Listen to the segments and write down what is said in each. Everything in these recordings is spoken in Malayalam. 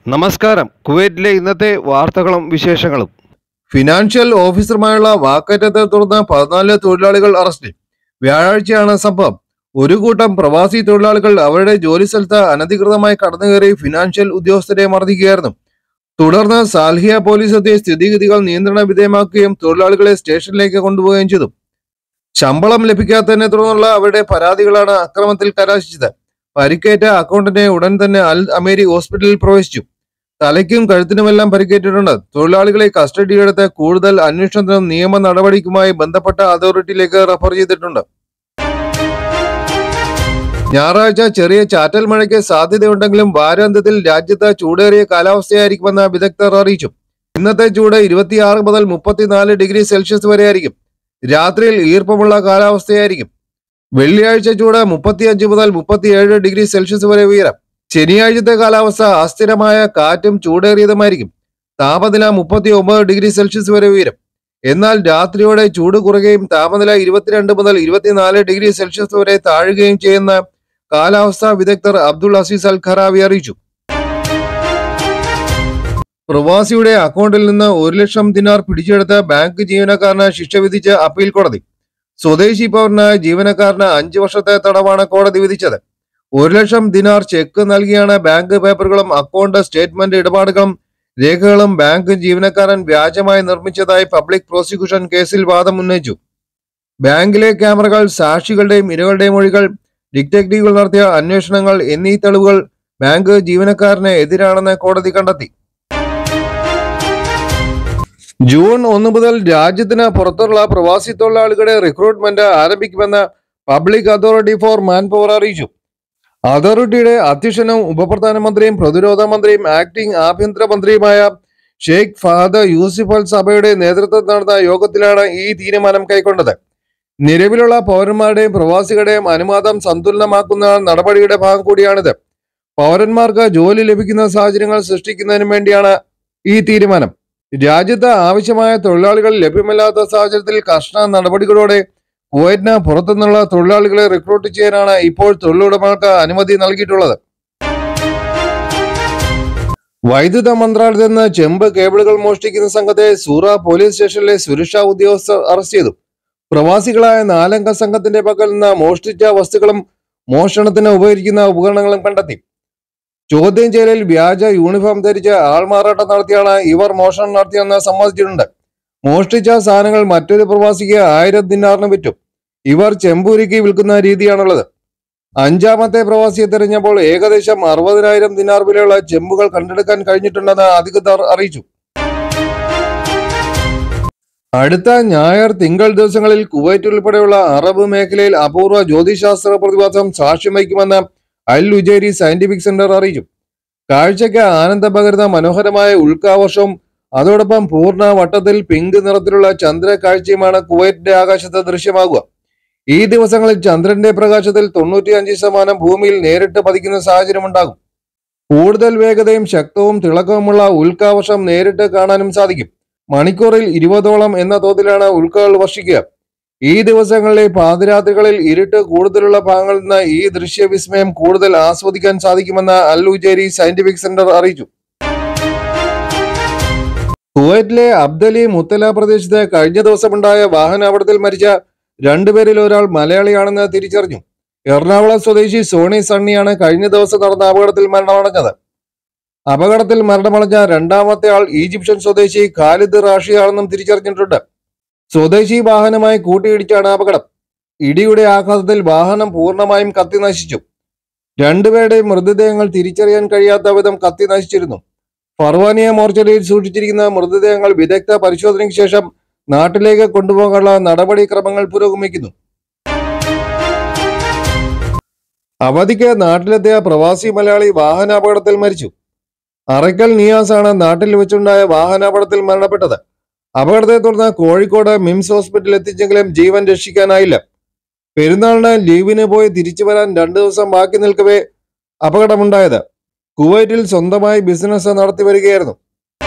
നമസ്കാരം കുവൈറ്റിലെ ഇന്നത്തെ വാർത്തകളും വിശേഷങ്ങളും ഫിനാൻഷ്യൽ ഓഫീസറുമായുള്ള വാക്കേറ്റത്തെ തുടർന്ന് പതിനാല് തൊഴിലാളികൾ അറസ്റ്റിൽ വ്യാഴാഴ്ചയാണ് സംഭവം ഒരു കൂട്ടം പ്രവാസി തൊഴിലാളികൾ അവരുടെ ജോലി സ്ഥലത്ത് അനധികൃതമായി കടന്നുകയറി ഫിനാൻഷ്യൽ ഉദ്യോഗസ്ഥരെ മർദ്ദിക്കുകയായിരുന്നു തുടർന്ന് സാൽഹിയ പോലീസ് എത്തി സ്ഥിതിഗതികൾ നിയന്ത്രണ വിധേയമാക്കുകയും തൊഴിലാളികളെ സ്റ്റേഷനിലേക്ക് കൊണ്ടുപോവുകയും ചെയ്തു ശമ്പളം ലഭിക്കാത്തതിനെ തുടർന്നുള്ള അവരുടെ പരാതികളാണ് അക്രമത്തിൽ കലാശിച്ചത് പരിക്കേറ്റ അക്കൗണ്ടന്റിനെ ഉടൻ തന്നെ അൽ അമേരി ഹോസ്പിറ്റലിൽ പ്രവേശിച്ചു തലയ്ക്കും കഴുത്തിനുമെല്ലാം പരിക്കേറ്റിട്ടുണ്ട് തൊഴിലാളികളെ കസ്റ്റഡിയിലെടുത്ത് കൂടുതൽ അന്വേഷണത്തിനും നിയമ നടപടിക്കുമായി ബന്ധപ്പെട്ട അതോറിറ്റിയിലേക്ക് റഫർ ചെയ്തിട്ടുണ്ട് ഞായറാഴ്ച ചെറിയ ചാറ്റൽ മഴയ്ക്ക് സാധ്യതയുണ്ടെങ്കിലും വാരാന്ത്യത്തിൽ രാജ്യത്ത് ചൂടേറിയ കാലാവസ്ഥയായിരിക്കുമെന്ന് വിദഗ്ധർ അറിയിച്ചു ഇന്നത്തെ ചൂട് ഇരുപത്തിയാറ് മുതൽ മുപ്പത്തിനാല് ഡിഗ്രി സെൽഷ്യസ് വരെയായിരിക്കും രാത്രിയിൽ ഈർപ്പമുള്ള കാലാവസ്ഥയായിരിക്കും വെള്ളിയാഴ്ച ചൂട് മുപ്പത്തിയഞ്ച് മുതൽ മുപ്പത്തിയേഴ് ഡിഗ്രി സെൽഷ്യസ് വരെ ഉയരാം ശനിയാഴ്ചത്തെ കാലാവസ്ഥ അസ്ഥിരമായ കാറ്റും ചൂടേറിയതുമായിരിക്കും താപനില മുപ്പത്തി ഒമ്പത് ഡിഗ്രി സെൽഷ്യസ് വരെ ഉയരും എന്നാൽ രാത്രിയോടെ ചൂട് കുറയുകയും താപനില ഇരുപത്തിരണ്ട് മുതൽ ഇരുപത്തിനാല് ഡിഗ്രി സെൽഷ്യസ് വരെ താഴുകയും ചെയ്യുന്ന കാലാവസ്ഥാ വിദഗ്ധർ അബ്ദുൾ അസീസ് അൽ ഖറാവി അറിയിച്ചു പ്രവാസിയുടെ അക്കൗണ്ടിൽ നിന്ന് ഒരു ലക്ഷം ദിനാർ പിടിച്ചെടുത്ത ബാങ്ക് ജീവനക്കാരന് ശിക്ഷ വിധിച്ച് അപ്പീൽ കോടതി സ്വദേശി പൗരനായ ജീവനക്കാരന് അഞ്ചു വർഷത്തെ തടവാണ് കോടതി വിധിച്ചത് ഒരു ലക്ഷം ദിനാർ ചെക്ക് നൽകിയാണ് ബാങ്ക് പേപ്പറുകളും അക്കൗണ്ട് സ്റ്റേറ്റ്മെന്റ് ഇടപാടുകളും രേഖകളും ബാങ്ക് ജീവനക്കാരൻ വ്യാജമായി നിർമ്മിച്ചതായി പബ്ലിക് പ്രോസിക്യൂഷൻ കേസിൽ വാദം ഉന്നയിച്ചു ബാങ്കിലെ ക്യാമറകൾ സാക്ഷികളുടെയും ഇരകളുടെയും മൊഴികൾ ഡിറ്റക്റ്റീവുകൾ നടത്തിയ അന്വേഷണങ്ങൾ എന്നീ തെളിവുകൾ ബാങ്ക് ജീവനക്കാരന് എതിരാണെന്ന് കോടതി കണ്ടെത്തി ജൂൺ ഒന്ന് മുതൽ രാജ്യത്തിന് പുറത്തുള്ള പ്രവാസി തൊഴിലാളികളുടെ റിക്രൂട്ട്മെന്റ് ആരംഭിക്കുമെന്ന് public authority for manpower അറിയിച്ചു അതോറിറ്റിയുടെ അധ്യക്ഷനും ഉപപ്രധാനമന്ത്രിയും പ്രതിരോധ മന്ത്രിയും ആക്ടിംഗ് ആഭ്യന്തരമന്ത്രിയുമായ ഷെയ്ഖ് ഫഹദ് യൂസിഫ് അൽ സഭയുടെ നേതൃത്വത്തിൽ നടന്ന യോഗത്തിലാണ് ഈ തീരുമാനം കൈക്കൊണ്ടത് നിലവിലുള്ള പൗരന്മാരുടെയും പ്രവാസികളുടെയും അനുവാദം സന്തുലനമാക്കുന്ന നടപടിയുടെ ഭാഗം കൂടിയാണിത് പൗരന്മാർക്ക് ജോലി ലഭിക്കുന്ന സാഹചര്യങ്ങൾ സൃഷ്ടിക്കുന്നതിനും വേണ്ടിയാണ് ഈ തീരുമാനം രാജ്യത്ത് ആവശ്യമായ തൊഴിലാളികൾ ലഭ്യമല്ലാത്ത സാഹചര്യത്തിൽ കർശന നടപടികളോടെ കുവൈറ്റിന് പുറത്തുനിന്നുള്ള തൊഴിലാളികളെ റിക്രൂട്ട് ചെയ്യാനാണ് ഇപ്പോൾ തൊഴിലുടമകൾക്ക് അനുമതി നൽകിയിട്ടുള്ളത് വൈദ്യുത മന്ത്രാലയത്തിൽ നിന്ന് ചെമ്പ് കേബിളുകൾ മോഷ്ടിക്കുന്ന സംഘത്തെ സൂറ പോലീസ് സ്റ്റേഷനിലെ സുരക്ഷാ ഉദ്യോഗസ്ഥർ അറസ്റ്റ് ചെയ്തു പ്രവാസികളായ നാലംഗ സംഘത്തിന്റെ പക്കൽ നിന്ന് മോഷ്ടിച്ച വസ്തുക്കളും മോഷണത്തിന് ഉപകരിക്കുന്ന ഉപകരണങ്ങളും കണ്ടെത്തി ചോദ്യം ചെയ്യലിൽ വ്യാജ യൂണിഫോം ധരിച്ച് ആൾമാറാട്ടം നടത്തിയാണ് ഇവർ മോഷണം നടത്തിയെന്ന് സമ്മതിച്ചിട്ടുണ്ട് മോഷ്ടിച്ച സാധനങ്ങൾ മറ്റൊരു പ്രവാസിക്ക് ആയിരം ദിനാറിന് വിറ്റു ഇവർ ചെമ്പൂരിക്ക് വിൽക്കുന്ന രീതിയാണുള്ളത് അഞ്ചാമത്തെ പ്രവാസിയെ തെരഞ്ഞപ്പോൾ ഏകദേശം അറുപതിനായിരം ദിനാർ വിലയുള്ള ചെമ്പുകൾ കണ്ടെടുക്കാൻ കഴിഞ്ഞിട്ടുണ്ടെന്ന് അധികൃതർ അറിയിച്ചു അടുത്ത ഞായർ തിങ്കൾ ദിവസങ്ങളിൽ കുവൈറ്റ് ഉൾപ്പെടെയുള്ള അറബ് മേഖലയിൽ അപൂർവ ജ്യോതിശാസ്ത്ര പ്രതിഭാസം സാക്ഷ്യം വഹിക്കുമെന്ന് അൽ ഉജേരി സയന്റിഫിക് സെന്റർ അറിയിച്ചു കാഴ്ചയ്ക്ക് ആനന്ദം പകരുന്ന മനോഹരമായ ഉൾക്കാവർഷവും അതോടൊപ്പം പൂർണ്ണ വട്ടത്തിൽ പിങ്ക് നിറത്തിലുള്ള ചന്ദ്ര കാഴ്ചയുമാണ് കുവൈറ്റിന്റെ ആകാശത്ത് ദൃശ്യമാകുക ഈ ദിവസങ്ങളിൽ ചന്ദ്രന്റെ പ്രകാശത്തിൽ തൊണ്ണൂറ്റിയഞ്ച് ശതമാനം ഭൂമിയിൽ നേരിട്ട് പതിക്കുന്ന സാഹചര്യമുണ്ടാകും കൂടുതൽ വേഗതയും ശക്തവും തിളക്കവുമുള്ള ഉൽക്കാവർഷം നേരിട്ട് കാണാനും സാധിക്കും മണിക്കൂറിൽ ഇരുപതോളം എന്ന തോതിലാണ് ഉൽക്കകൾ വർഷിക്കുക ഈ ദിവസങ്ങളിലെ പാതിരാത്രികളിൽ ഇരുട്ട് കൂടുതലുള്ള ഭാഗങ്ങളിൽ നിന്ന് ഈ ദൃശ്യവിസ്മയം കൂടുതൽ ആസ്വദിക്കാൻ സാധിക്കുമെന്ന് അൽ ഉജേരി സയന്റിഫിക് സെന്റർ അറിയിച്ചു കുവൈറ്റിലെ അബ്ദലി മുത്തല പ്രദേശത്ത് കഴിഞ്ഞ ദിവസമുണ്ടായ വാഹനാപകടത്തിൽ മരിച്ച രണ്ടുപേരിൽ ഒരാൾ മലയാളിയാണെന്ന് തിരിച്ചറിഞ്ഞു എറണാകുളം സ്വദേശി സോണി സണ്ണിയാണ് കഴിഞ്ഞ ദിവസം നടന്ന അപകടത്തിൽ മരണമടഞ്ഞത് അപകടത്തിൽ മരണമടഞ്ഞ രണ്ടാമത്തെ ആൾ ഈജിപ്ഷ്യൻ സ്വദേശി ഖാലിദ് റാഷിയാണെന്നും തിരിച്ചറിഞ്ഞിട്ടുണ്ട് സ്വദേശി വാഹനമായി കൂട്ടിയിടിച്ചാണ് അപകടം ഇടിയുടെ ആഘാതത്തിൽ വാഹനം പൂർണ്ണമായും കത്തി നശിച്ചു രണ്ടുപേരുടെയും മൃതദേഹങ്ങൾ തിരിച്ചറിയാൻ കഴിയാത്ത വിധം കത്തി നശിച്ചിരുന്നു ഫർവാനിയ മോർച്ചറിയിൽ സൂക്ഷിച്ചിരിക്കുന്ന മൃതദേഹങ്ങൾ വിദഗ്ധ പരിശോധനയ്ക്ക് ശേഷം നാട്ടിലേക്ക് കൊണ്ടുപോകാനുള്ള നടപടിക്രമങ്ങൾ പുരോഗമിക്കുന്നു അവധിക്ക് നാട്ടിലെത്തിയ പ്രവാസി മലയാളി വാഹനാപകടത്തിൽ മരിച്ചു അറയ്ക്കൽ നിയാസ് ആണ് നാട്ടിൽ വെച്ചുണ്ടായ വാഹനാപകടത്തിൽ മരണപ്പെട്ടത് അപകടത്തെ തുടർന്ന് കോഴിക്കോട് മിംസ് ഹോസ്പിറ്റലിൽ എത്തിച്ചെങ്കിലും ജീവൻ രക്ഷിക്കാനായില്ല പെരുന്നാളിന് ലീവിന് പോയി തിരിച്ചു വരാൻ രണ്ടു ദിവസം ബാക്കി നിൽക്കവേ അപകടമുണ്ടായത് കുവൈറ്റിൽ സ്വന്തമായി ബിസിനസ് നടത്തി വരികയായിരുന്നു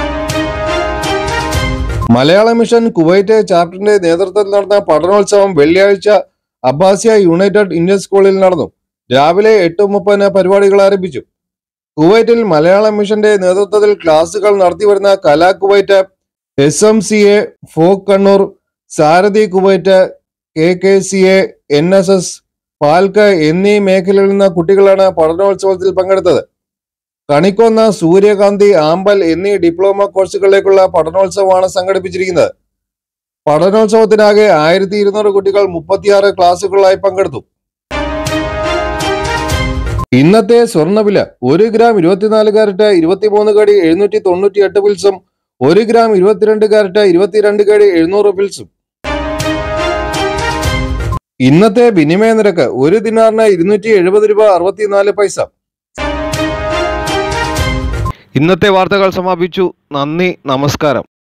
മലയാള മിഷൻ കുവൈറ്റ് ചാപ്റ്ററിന്റെ നേതൃത്വത്തിൽ നടന്ന പഠനോത്സവം വെള്ളിയാഴ്ച അബ്ബാസിയ യുണൈറ്റഡ് ഇന്ത്യൻ സ്കൂളിൽ നടന്നു രാവിലെ എട്ട് മുപ്പതിന് പരിപാടികൾ ആരംഭിച്ചു കുവൈറ്റിൽ മലയാളം മിഷന്റെ നേതൃത്വത്തിൽ ക്ലാസുകൾ നടത്തിവരുന്ന Kala Kuwait S M C A ഫോക്ക് Kannur Sarathy Kuwait K K C A N S S പാൽക്ക എന്നീ മേഖലകളിൽ നിന്ന് കുട്ടികളാണ് പഠനോത്സവത്തിൽ പങ്കെടുത്തത് കണിക്കൊന്ന സൂര്യകാന്തി ആമ്പൽ എന്നീ ഡിപ്ലോമ കോഴ്സുകളിലേക്കുള്ള പഠനോത്സവമാണ് സംഘടിപ്പിച്ചിരിക്കുന്നത് പഠനോത്സവത്തിനാകെ ആയിരത്തി ഇരുന്നൂറ് കുട്ടികൾ മുപ്പത്തിയാറ് ക്ലാസുകളിലായി പങ്കെടുത്തു ഇന്നത്തെ സ്വർണ്ണവില ഒരു ഗ്രാം ഇരുപത്തിനാല് കാരറ്റ് ഇരുപത്തിമൂന്ന് കടി എഴുന്നൂറ്റി തൊണ്ണൂറ്റി എട്ട് പിൽസും ഒരു ഗ്രാം ഇരുപത്തിരണ്ട് കാരറ്റ് ഇരുപത്തിരണ്ട് കടി എഴുന്നൂറ് പിൽസും ഇന്നത്തെ വിനിമയ നിരക്ക് ഒരു ദിനാറിന് ഇരുന്നൂറ്റി എഴുപത് രൂപ അറുപത്തിനാല് പൈസ ഇന്നത്തെ വാർത്തകൾ സമാപിച്ചു നന്ദി നമസ്കാരം